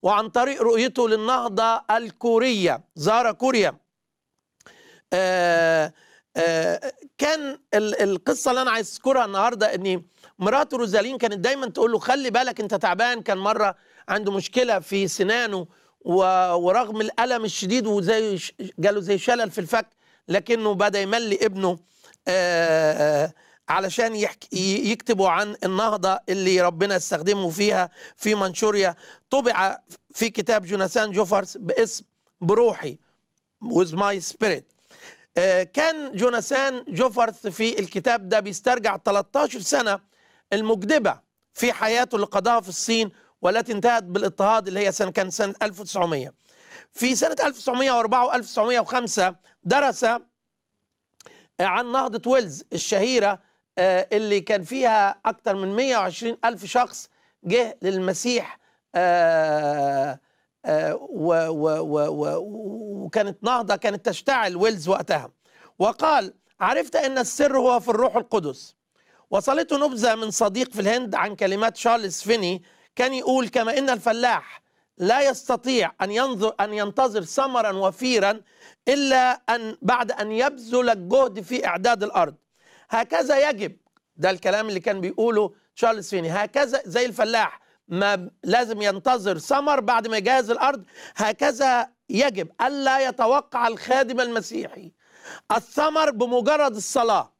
وعن طريق رؤيته للنهضة الكورية زار كوريا آه آه كان ال- القصة اللي أنا عايز أذكرها النهاردة إن مراته روزالين كانت دايما تقول له خلي بالك أنت تعبان كان مرة عنده مشكلة في سنانه و- ورغم الألم الشديد وزي ش- جاله زي شلل في الفك لكنه بدأ يملي ابنه آه آه علشان يحكي ي- يكتبوا عن النهضة اللي ربنا استخدمه فيها في منشوريا طبع في كتاب جوناثان جوفرز باسم بروحي with my spirit آه، كان جوناثان جوفرز في الكتاب ده بيسترجع 13 سنة المجدبة في حياته اللي قضاها في الصين والتي انتهت بالاضطهاد اللي هي سنة كان سنة 1900 في سنة 1904 و 1905 درس عن نهضة ويلز الشهيرة آه، اللي كان فيها أكثر من 120 ألف شخص جه للمسيح آه، آه، و- و- و- و- وكانت نهضة كانت تشتعل ويلز وقتها وقال عرفت أن السر هو في الروح القدس وصلته نبذة من صديق في الهند عن كلمات شارلز فيني كان يقول كما إن الفلاح لا يستطيع أن ينظر أن ينتظر ثمرا وفيرا إلا أن بعد أن يبذل الجهد في إعداد الأرض هكذا يجب ده الكلام اللي كان بيقوله شارلز فيني هكذا زي الفلاح ما لازم ينتظر ثمر بعد ما يجهز الأرض هكذا يجب ألا يتوقع الخادم المسيحي الثمر بمجرد الصلاة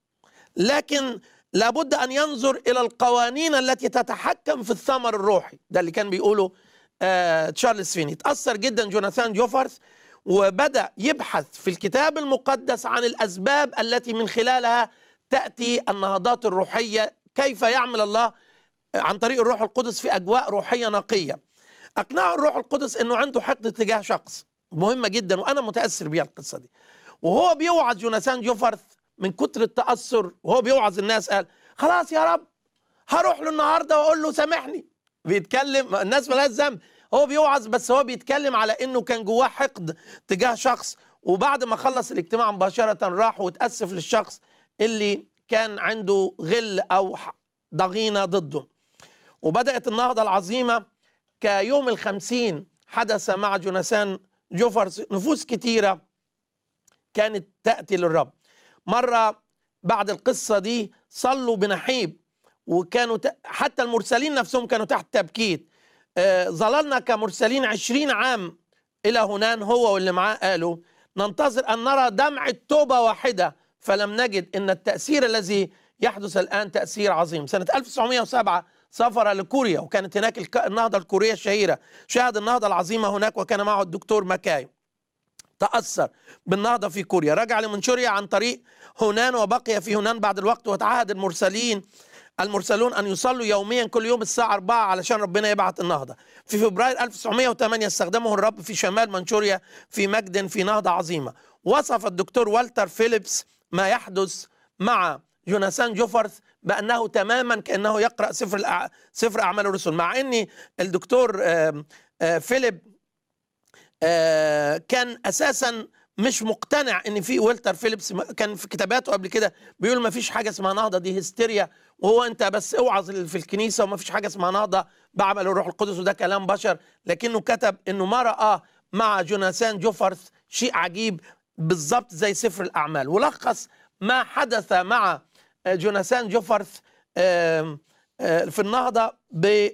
لكن لابد ان ينظر الى القوانين التي تتحكم في الثمر الروحي ده اللي كان بيقوله آه تشارلز فيني تاثر جدا جوناثان جوفرث وبدا يبحث في الكتاب المقدس عن الاسباب التي من خلالها تاتي النهضات الروحيه كيف يعمل الله عن طريق الروح القدس في اجواء روحيه نقيه اقنعه الروح القدس انه عنده حقد تجاه شخص مهمه جدا وانا متاثر بيها القصه دي وهو بيوعظ جوناثان جوفرث من كتر التاثر وهو بيوعظ الناس قال خلاص يا رب هروح له النهارده واقول له سامحني بيتكلم الناس مالهاش ذنب هو بيوعظ بس هو بيتكلم على انه كان جواه حقد تجاه شخص وبعد ما خلص الاجتماع مباشره راح وتاسف للشخص اللي كان عنده غل او ضغينه ضده وبدات النهضه العظيمه كيوم الخمسين حدث مع جوناثان جوفرز نفوس كتيره كانت تأتي للرب مرة بعد القصة دي صلوا بنحيب وكانوا ت... حتى المرسلين نفسهم كانوا تحت تبكيت آه ظللنا كمرسلين عشرين عام إلى هنان هو واللي معاه قالوا ننتظر أن نرى دمعة توبة واحدة فلم نجد أن التأثير الذي يحدث الآن تأثير عظيم سنة 1907 سافر لكوريا وكانت هناك الك... النهضة الكورية الشهيرة شاهد النهضة العظيمة هناك وكان معه الدكتور ماكاي تأثر بالنهضة في كوريا رجع لمنشوريا عن طريق هونان وبقي في هونان بعد الوقت وتعهد المرسلين المرسلون أن يصلوا يوميا كل يوم الساعة 4 علشان ربنا يبعث النهضة في فبراير 1908 استخدمه الرب في شمال منشوريا في مجد في نهضة عظيمة وصف الدكتور والتر فيليبس ما يحدث مع جوناثان جوفرث بأنه تماما كأنه يقرأ سفر الأع... سفر أعمال الرسل مع أن الدكتور آآ آآ فيليب آه كان اساسا مش مقتنع ان في والتر فيليبس كان في كتاباته قبل كده بيقول ما فيش حاجه اسمها نهضه دي هستيريا وهو انت بس اوعظ في الكنيسه وما فيش حاجه اسمها نهضه بعمل الروح القدس وده كلام بشر لكنه كتب انه ما راه مع جوناثان جوفرث شيء عجيب بالظبط زي سفر الاعمال ولخص ما حدث مع جوناثان جوفرث آه آه في النهضه ب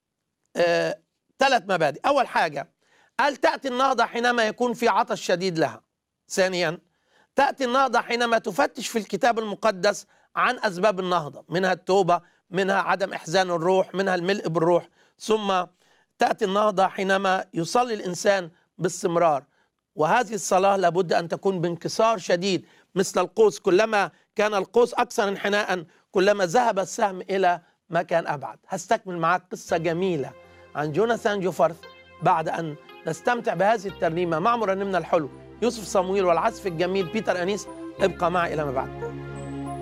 ثلاث مبادئ اول حاجه قال تأتي النهضة حينما يكون في عطش شديد لها ثانيا تأتي النهضة حينما تفتش في الكتاب المقدس عن أسباب النهضة منها التوبة منها عدم إحزان الروح منها الملء بالروح ثم تأتي النهضة حينما يصلي الإنسان باستمرار وهذه الصلاة لابد أن تكون بانكسار شديد مثل القوس كلما كان القوس أكثر انحناء كلما ذهب السهم إلى مكان أبعد هستكمل معاك قصة جميلة عن جوناثان جوفرث بعد أن نستمتع بهذه الترنيمة مع مرنمنا الحلو يوسف صمويل والعزف الجميل بيتر أنيس ابقى معي إلى ما بعد